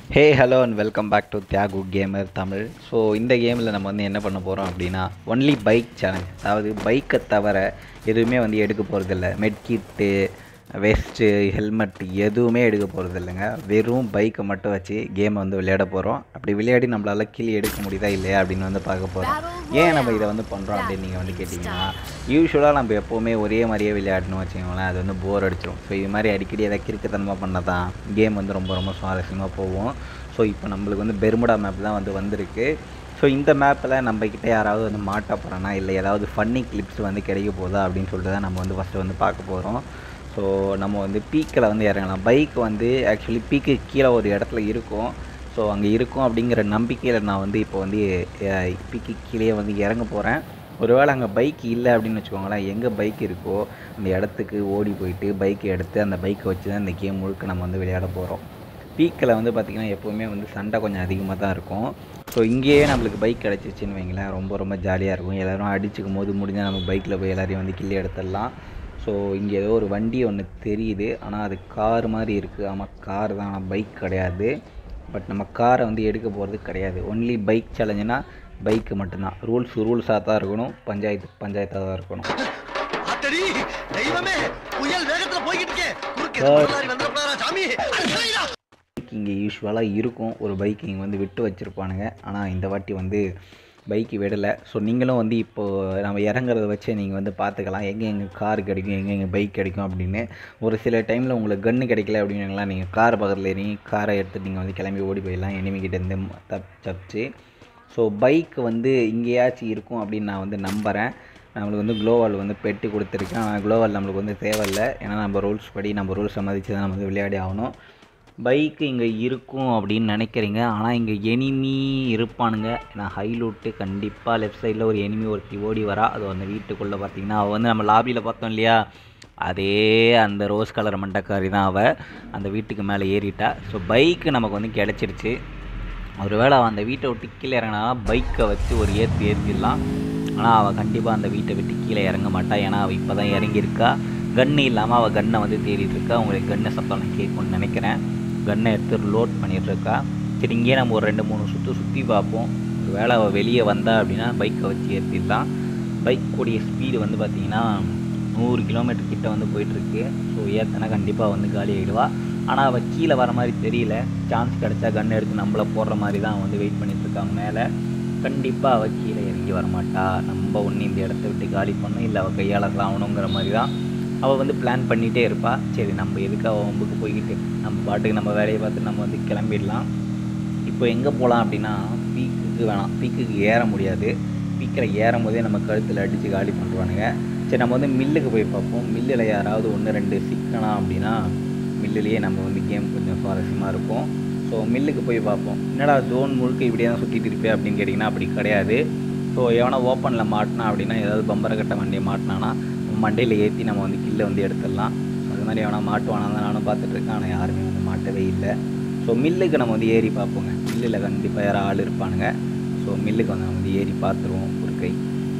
Hey hello and welcome back to Thiyagu gamer Tamil so இந்த கேமில் நம்ம வந்து என்ன பண்ண போகிறோம் அப்படின்னா ஒன்லி பைக் சேலஞ்ச் அதாவது பைக்கை தவிர எதுவுமே வந்து எடுக்க போகிறதில்ல மெட்கிட்டு வெஸ்ட்டு ஹெல்மெட் எதுவுமே எடுக்க போகிறது இல்லைங்க வெறும் பைக்கை மட்டும் வச்சு கேமை வந்து விளையாட போகிறோம் அப்படி விளையாடி நம்மளால் கிளி எடுக்க முடியுதா இல்லையா அப்படின்னு வந்து பார்க்க போகிறோம் ஏன் நம்ம இதை வந்து பண்ணுறோம் அப்படின்னு நீங்கள் வந்து கேட்டிங்கன்னா யூஸ்வலாக நம்ம எப்போவுமே ஒரே மாதிரியே விளையாடணும் வச்சுக்கோங்களேன் அது வந்து போர் அடிச்சிடும் ஸோ இது மாதிரி அடிக்கடி எதாவது கிறுக்குத்தனமாக பண்ணால் தான் கேம் வந்து ரொம்ப ரொம்ப சுவாரஸ்யமாக போகும் ஸோ இப்போ நம்மளுக்கு வந்து பெருமுடா மேப் தான் வந்து வந்திருக்கு ஸோ இந்த மேப்பில் நம்மக்கிட்ட யாராவது வந்து மாட்ட போகிறோன்னா இல்லை ஏதாவது ஃபன்னி கிளிப்ஸ் வந்து கிடைக்க போதா அப்படின்னு சொல்லிட்டு தான் நம்ம வந்து ஃபஸ்ட்டு வந்து பார்க்க போகிறோம் ஸோ நம்ம வந்து பீக்கில் வந்து இறங்கலாம் பைக் வந்து ஆக்சுவலி பீக்கு கீழே ஒரு இடத்துல இருக்கும் ஸோ அங்கே இருக்கும் அப்படிங்கிற நம்பிக்கையில் நான் வந்து இப்போ வந்து பீக்கு கீழே வந்து இறங்க போகிறேன் ஒருவேளை அங்கே பைக் இல்லை அப்படின்னு வச்சுக்கோங்களேன் எங்கே பைக் இருக்கோ அந்த இடத்துக்கு ஓடி போயிட்டு பைக்கை எடுத்து அந்த பைக்கை வச்சு தான் இந்த கேம் முழுக்க நம்ம வந்து விளையாட போகிறோம் பீக்கில் வந்து பார்த்திங்கன்னா எப்போவுமே வந்து சண்டை கொஞ்சம் அதிகமாக தான் இருக்கும் ஸோ இங்கேயே நம்மளுக்கு பைக் கிடச்சிச்சின்னு வைங்களேன் ரொம்ப ரொம்ப ஜாலியாக இருக்கும் எல்லோரும் அடிச்சுக்கும் போது முடிஞ்சால் நம்ம பைக்கில் போய் எல்லாரையும் வந்து கிள்ளி எடுத்துடலாம் ஸோ இங்கே ஏதோ ஒரு வண்டி ஒன்று தெரியுது ஆனால் அது கார் மாதிரி இருக்குது ஆமாம் கார் தான் ஆனால் பைக் கிடையாது பட் நம்ம காரை வந்து எடுக்க போகிறது கிடையாது ஒன்லி பைக் சேலஞ்சுனா பைக்கு மட்டும்தான் ரூல்ஸ் ரூல்ஸாக தான் இருக்கணும் பஞ்சாயத்து பஞ்சாயத்தாக தான் இருக்கணும் ஆத்தடி தெய்வமே புயல் வேகத்துல போய்கிட்டு இருக்கே குறுக்கே சார். முதலாளி வந்துடப்படாரா சாமி அடிச்சலைடா பைக் இங்கே யூஸ்வலாக இருக்கும் ஒரு பைக் இங்கே வந்து விட்டு வச்சுருப்பானுங்க ஆனால் இந்த வாட்டி வந்து பைக்கு விடலை ஸோ நீங்களும் வந்து இப்போது நம்ம இறங்குறத வச்சு நீங்கள் வந்து பார்த்துக்கலாம் எங்கே எங்கே கார் கிடைக்கும் எங்கே எங்கே பைக் கிடைக்கும் அப்படின்னு ஒரு சில டைமில் உங்களுக்கு கன்று கிடைக்கல அப்படின்னா நீங்கள் கார் பக்கத்தில் இறங்கி காரை எடுத்துட்டு நீங்கள் வந்து கிளம்பி ஓடி போயிடலாம் எனிமிக்கிட்டேருந்து தப் தப்பிச்சு ஸோ பைக் வந்து இங்கேயாச்சும் இருக்கும் அப்படின்னு நான் வந்து நம்புகிறேன் நம்மளுக்கு வந்து க்ளோவால் வந்து பெட்டு கொடுத்துருக்கேன் ஆனால் க்ளோவால் நம்மளுக்கு வந்து தேவையில்லை ஏன்னா நம்ம ரூல்ஸ் படி நம்ம ரூல்ஸை மதித்து தான் நம்ம வந்து விளையாடி ஆகணும் பைக்கு இங்கே இருக்கும் அப்படின்னு நினைக்கிறீங்க ஆனால் இங்கே எனிமி இருப்பானுங்க ஏன்னா ஹைலூட்டு கண்டிப்பாக லெஃப்ட் சைடில் ஒரு எனிமி ஒருத்தி ஓடி வரா அது அந்த வீட்டுக்குள்ளே பார்த்தீங்கன்னா அவள் வந்து நம்ம லாபியில் பார்த்தோம் இல்லையா அதே அந்த ரோஸ் கலர் மண்டக்காரி தான் அவள் அந்த வீட்டுக்கு மேலே ஏறிட்டா ஸோ பைக்கு நமக்கு வந்து கிடச்சிருச்சு ஒருவேளை அவன் அந்த வீட்டை விட்டு கீழே இறங்கினா பைக்கை வச்சு ஒரு ஏற்றி ஏற்றிடலாம் ஆனால் அவள் கண்டிப்பாக அந்த வீட்டை விட்டு கீழே இறங்க மாட்டா ஏன்னா அவள் இப்போ தான் இறங்கியிருக்கா கன்று இல்லாமல் அவள் கன்னை வந்து தேடிட்டு இருக்கா உங்களுக்கு கன்னை சத்தம் நான் கேட்கும்னு நினைக்கிறேன் கன்னை எடுத்து லோட் பண்ணிட்டு இருக்கா சரி இங்கேயே நம்ம ஒரு ரெண்டு மூணு சுற்று சுற்றி பார்ப்போம் ஒரு வேளை அவள் வெளியே வந்தா அப்படின்னா பைக்கை வச்சு ஏற்றிடலாம் பைக் கூடிய ஸ்பீடு வந்து பார்த்திங்கன்னா நூறு கிலோமீட்டர் கிட்ட வந்து போயிட்டுருக்கு ஸோ ஏற்றினா கண்டிப்பாக வந்து காலி ஆகிடுவா ஆனால் அவள் கீழே வர மாதிரி தெரியல சான்ஸ் கிடச்சா கன் எடுத்து நம்மளை போடுற மாதிரி தான் வந்து வெயிட் பண்ணிட்டு இருக்காங்க மேலே கண்டிப்பாக அவள் கீழே இறங்கி வரமாட்டா நம்ம ஒன்று இந்த இடத்த விட்டு காலி பண்ணணும் இல்லை அவள் கையால் ஆகணுங்கிற மாதிரி தான் அவள் வந்து பிளான் பண்ணிகிட்டே இருப்பா சரி நம்ம எதுக்கு அவள் வம்புக்கு போய்கிட்டு நம்ம பாட்டுக்கு நம்ம வேலையை பார்த்து நம்ம வந்து கிளம்பிடலாம் இப்போ எங்கே போகலாம் அப்படின்னா பீக்குக்கு வேணாம் பீக்குக்கு ஏற முடியாது பீக்கில் ஏறும் போதே நம்ம கழுத்தில் அடித்து காலி பண்ணுறானுங்க சரி நம்ம வந்து மில்லுக்கு போய் பார்ப்போம் மில்லில் யாராவது ஒன்று ரெண்டு சிக்கணும் அப்படின்னா மில்லுலேயே நம்ம வந்து கேம் கொஞ்சம் சுவாரஸ்யமாக இருக்கும் ஸோ மில்லுக்கு போய் பார்ப்போம் என்னடா ஜோன் முழுக்க இப்படியே தான் சுற்றிட்டு இருப்பேன் அப்படின்னு கேட்டிங்கன்னா அப்படி கிடையாது ஸோ எவனா ஓப்பனில் மாட்டினா அப்படின்னா ஏதாவது பம்பர கட்ட வண்டியை மாட்டினானா மண்டையில் ஏற்றி நம்ம வந்து கில்லை வந்து எடுத்துடலாம் அது மாதிரி எவனா மாட்டுவானா தான் நானும் பார்த்துட்டு இருக்கேன் ஆனால் யாருமே வந்து மாட்டவே இல்லை ஸோ மில்லுக்கு நம்ம வந்து ஏறி பார்ப்போங்க மில்லில் கண்டிப்பாக யாரும் ஆள் இருப்பானுங்க ஸோ மில்லுக்கு வந்து நம்ம வந்து ஏறி பார்த்துருவோம் ஒரு கை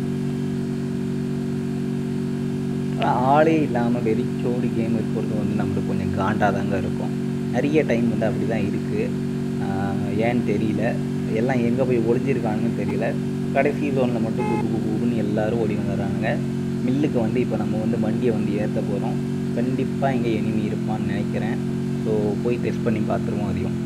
ஆனால் ஆளே இல்லாமல் வெறிச்சோடி கேம் இருக்கிறது வந்து நம்மளுக்கு கொஞ்சம் காண்டாக தாங்க இருக்கும் நிறைய டைம் வந்து அப்படி தான் இருக்குது ஏன்னு தெரியல எல்லாம் எங்கே போய் ஒளிஞ்சிருக்காங்கன்னு தெரியல கடைசி ஜோனில் மட்டும் குபு குபு குபுன்னு எல்லாரும் ஓடி வந்துடுறாங்க மில்லுக்கு வந்து இப்போ நம்ம வந்து வண்டியை வந்து ஏற்ற போகிறோம் கண்டிப்பாக இங்கே எனிமி இருப்பான்னு நினைக்கிறேன் ஸோ போய் டெஸ்ட் பண்ணி பார்த்துருவோம் அதையும்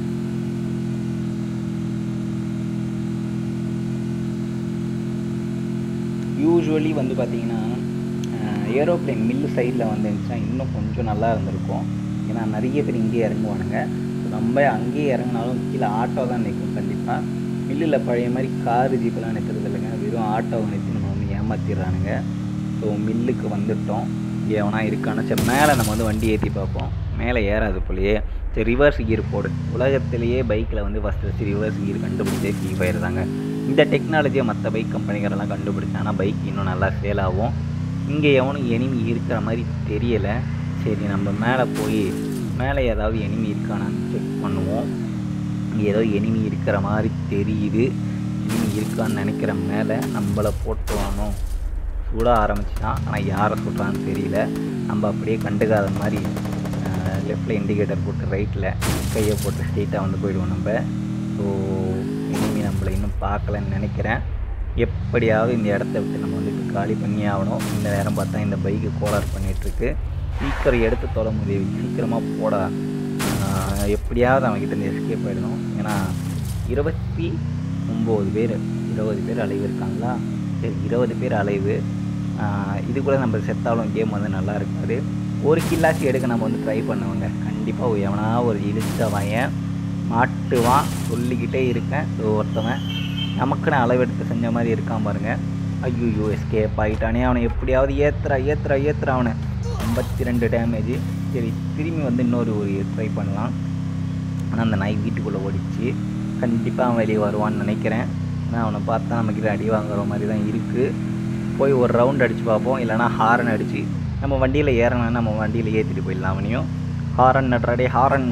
யூஸ்வலி வந்து பார்த்தீங்கன்னா ஏரோப்ளேன் மில்லு சைடில் வந்துருந்துச்சுன்னா இன்னும் கொஞ்சம் நல்லா இருந்திருக்கும் ஏன்னா நிறைய பேர் இங்கேயே இறங்குவானுங்க ஸோ நம்ம அங்கேயே இறங்கினாலும் கீழே ஆட்டோ தான் நிற்கும் கண்டிப்பாக மில்லில் பழைய மாதிரி காரு ஜீப்பெல்லாம் நிற்கிறது இல்லைங்க வெறும் ஆட்டோவை நிறுத்தி நம்ம வந்து ஏமாற்றிடுறானுங்க ஸோ மில்லுக்கு வந்துட்டோம் இங்கே எவனா இருக்கான்னு சரி மேலே நம்ம வந்து வண்டி ஏற்றி பார்ப்போம் மேலே ஏறாது போலயே சரி ரிவர்ஸ் கியர் போடு உலகத்திலேயே பைக்கில் வந்து ஃபஸ்ட்டு ஃபஸ்ட்டு ரிவர்ஸ் கியர் கண்டுபிடிச்சே ஃப்ரீ ஃபயர் தாங்க இந்த டெக்னாலஜியை மற்ற பைக் கம்பெனிக்காரெல்லாம் கண்டுபிடிச்சாங்கன்னா பைக் இன்னும் நல்லா சேல் ஆகும் இங்கே எவனும் எனிமி இருக்கிற மாதிரி தெரியலை சரி நம்ம மேலே போய் மேலே ஏதாவது எனிமி இருக்கானான்னு செக் பண்ணுவோம் இங்கே ஏதோ எனிமி இருக்கிற மாதிரி தெரியுது எனிமி இருக்கான்னு நினைக்கிற மேலே நம்மளை போட்டுவானோ சுட ஆரம்பிச்சிட்டான் ஆனால் யாரை சுடுறான்னு தெரியல நம்ம அப்படியே கண்டுக்காத மாதிரி லெஃப்ட்டில் இண்டிகேட்டர் போட்டு ரைட்டில் கையை போட்டு ஸ்ட்ரெயிட்டாக வந்து போயிடுவோம் நம்ம ஸோ இனிமேல் நம்மளை இன்னும் பார்க்கலன்னு நினைக்கிறேன் எப்படியாவது இந்த இடத்த விட்டு நம்ம வந்து காலி பண்ணி ஆகணும் இந்த நேரம் பார்த்தா இந்த பைக்கு கோளாறு பண்ணிகிட்ருக்கு சீக்கிரம் எடுத்து தொலை முடியும் சீக்கிரமாக போடா ஆஹ் எப்படியாவது அவன்கிட்ட இருந்து எஸ்கேப் ஆகிடணும் ஏன்னா இருபத்தி ஒம்பது பேர் இருபது பேர் அலைவு இருக்காங்களா சரி இருபது பேர் அலைவு ஆஹ் இது கூட நம்ம செத்தாலும் கேம் வந்து நல்லா இருக்காது ஒரு கில்லாசி எடுக்க நம்ம வந்து ட்ரை பண்ணுவோங்க கண்டிப்பாக எவனா ஒரு இழுத்தவன் மாட்டுவான் சொல்லிக்கிட்டே இருக்கேன் இது ஒருத்தவன் நமக்குன்னு அளவெடுத்து செஞ்ச மாதிரி இருக்கான் பாருங்க ஐயோ எஸ்கேப் ஆகிட்டானே அவனை எப்படியாவது ஏத்துறா ஏத்துறா ஏத்துறா அவனை ஐம்பத்தி ரெண்டு டேமேஜ் சரி திரும்பி வந்து இன்னொரு ஒரு ட்ரை பண்ணலாம் ஆனால் அந்த நாய் வீட்டுக்குள்ளே ஓடிச்சு கண்டிப்பாக அவன் வெளியே வருவான்னு நினைக்கிறேன் ஆனால் அவனை பார்த்தா நம்மக்கிட்ட அடி வாங்குற மாதிரி தான் இருக்குது போய் ஒரு ரவுண்ட் அடித்து பார்ப்போம் இல்லைனா ஹாரன் அடித்து நம்ம வண்டியில் ஏறணும் நம்ம வண்டியில் ஏற்றிட்டு போயிடலாம் அவனையும் ஹாரன் நட்றாடே ஹாரன்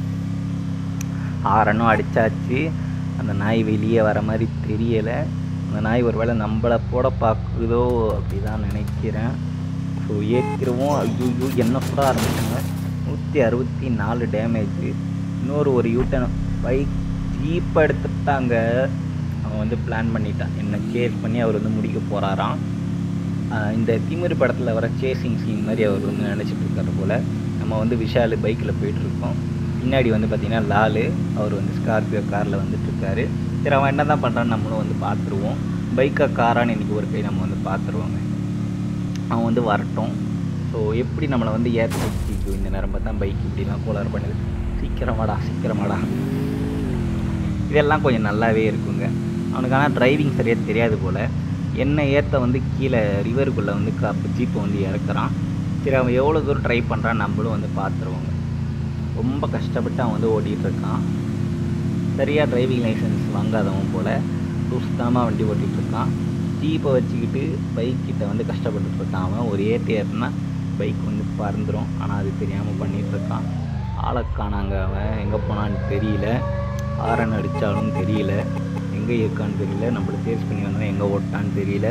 ஹாரனும் அடித்தாச்சு அந்த நாய் வெளியே வர மாதிரி தெரியலை அந்த நாய் ஒரு வேளை நம்மளை போட பார்க்குதோ அப்படி தான் நினைக்கிறேன் ஸோ ஏற்றிடுவோம் ஐயோ என்ன சுட ஆரம்பிச்சாங்க நூற்றி அறுபத்தி நாலு டேமேஜ் இன்னொரு ஒரு யூட்டன் பைக் ஜீப் எடுத்துட்டாங்க அவன் வந்து பிளான் பண்ணிட்டான் என்ன சேஸ் பண்ணி அவர் வந்து முடிக்க போகிறாராம் இந்த திமிரு படத்தில் வர சேசிங் சீன் மாதிரி அவர் வந்து நினச்சிட்டு இருக்காரு போல் நம்ம வந்து விஷால் பைக்கில் போயிட்டுருக்கோம் பின்னாடி வந்து பார்த்திங்கன்னா லாலு அவர் வந்து ஸ்கார்பியோ காரில் வந்துட்டுருக்காரு சரி அவன் என்ன தான் பண்ணுறான்னு நம்மளும் வந்து பார்த்துருவோம் பைக்கா காரான்னு இன்றைக்கி ஒரு கை நம்ம வந்து பார்த்துருவோங்க அவன் வந்து வரட்டும் ஸோ எப்படி நம்மளை வந்து ஏற்ற வச்சுக்கும் இந்த நேரம் பார்த்தா பைக் இப்படிலாம் கோளாறு பண்ணுது சீக்கிரம் வாடா சீக்கிரம் வாடா இதெல்லாம் கொஞ்சம் நல்லாவே இருக்குங்க அவனுக்கு ஆனால் டிரைவிங் சரியாக தெரியாது போல் என்ன ஏற்ற வந்து கீழே ரிவருக்குள்ளே வந்து க ஜீப்பை வந்து இறக்குறான் சரி அவன் எவ்வளோ தூரம் ட்ரை பண்ணுறான் நம்மளும் வந்து பார்த்துருவோங்க ரொம்ப கஷ்டப்பட்டு அவன் வந்து ஓட்டிகிட்டு இருக்கான் சரியாக டிரைவிங் லைசன்ஸ் வாங்காதவன் போல் சுஸ்தமாக வண்டி ஓட்டிகிட்டு இருக்கான் ஜீப்பை வச்சுக்கிட்டு பைக் கிட்ட வந்து கஷ்டப்பட்டுட்டு இருக்கான் அவன் ஒரு ஏற்று ஏறினா பைக் வந்து பறந்துடும் ஆனால் அது தெரியாமல் பண்ணிகிட்டு இருக்கான் ஆளை காணாங்க அவன் எங்கே போனான்னு தெரியல ஹாரன் அடித்தாலும் தெரியல எங்கே இருக்கான்னு தெரியல நம்மளை சேஸ் பண்ணி வந்தவன் எங்கே ஓட்டான்னு தெரியல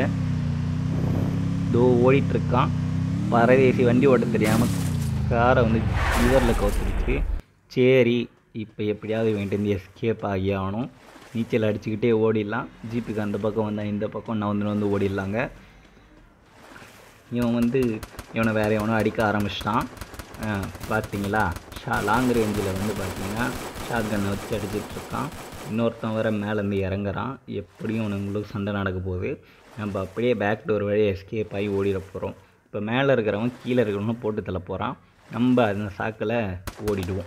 தோ ஓடிட்டுருக்கான் பரதேசி வண்டி ஓட்ட தெரியாமல் காரை வந்து லிவரில் கவுத்துருச்சு சரி இப்போ எப்படியாவது வேண்டிய எஸ்கேப் ஆகி ஆகணும் நீச்சல் அடிச்சுக்கிட்டே ஓடிடலாம் ஜீப்புக்கு அந்த பக்கம் வந்தால் இந்த பக்கம் நான் வந்து வந்து ஓடிடலாங்க இவன் வந்து இவனை வேற எவனோ அடிக்க ஆரம்பிச்சிட்டான் பார்த்தீங்களா ஷா லாங் ரேஞ்சில் வந்து பார்த்தீங்கன்னா ஷார்ட் கன்னை வச்சு அடிச்சிட்டு இருக்கான் இன்னொருத்தன் வேற மேலேருந்து இறங்குறான் எப்படியும் அவனுங்களுக்கு சண்டை நடக்க போகுது நம்ம அப்படியே பேக் டோர் வழியாக எஸ்கேப் ஆகி ஓடிட போகிறோம் இப்போ மேலே இருக்கிறவன் கீழே இருக்கிறவனும் போட்டு தள்ள போகிறான் நம்ம அந்த சாக்கில் ஓடிடுவோம்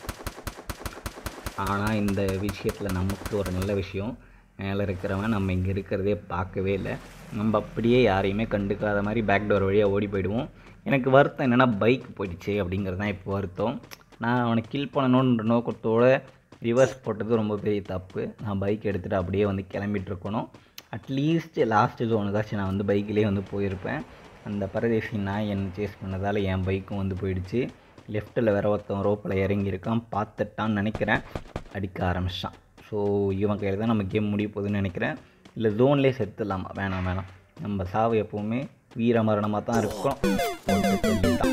ஆனால் இந்த விஷயத்தில் நமக்கு ஒரு நல்ல விஷயம் மேலே இருக்கிறவன் நம்ம இங்கே இருக்கிறதே பார்க்கவே இல்லை நம்ம அப்படியே யாரையுமே கண்டுக்காத மாதிரி பேக் டோர் வழியாக ஓடி போயிடுவோம் எனக்கு வருத்தம் என்னென்னா பைக் போயிடுச்சு அப்படிங்கிறது தான் இப்போ வருத்தம் நான் அவனை கில் பண்ணணுன்ற நோக்கத்தோட ரிவர்ஸ் போட்டது ரொம்ப பெரிய தப்பு நான் பைக் எடுத்துகிட்டு அப்படியே வந்து கிளம்பிட்டு இருக்கணும் அட்லீஸ்ட் லாஸ்ட் ஜோனுக்காச்சும் நான் வந்து பைக்கிலே வந்து போயிருப்பேன் அந்த பரதேசி நாய் என்னை சேஸ் பண்ணதால் என் பைக்கும் வந்து போயிடுச்சு லெஃப்ட்டில் வேற ஒருத்தன் ரோப்பில் இறங்கியிருக்கான் பார்த்துட்டான்னு நினைக்கிறேன் அடிக்க ஆரம்பிச்சிட்டான் ஸோ இவன் கையில் தான் நம்ம கேம் முடிய போகுதுன்னு நினைக்கிறேன் இல்லை ஜோன்லேயே செத்துடலாமா வேணாம் வேணாம் நம்ம சாவு எப்போவுமே வீர மரணமாக தான் இருக்கும்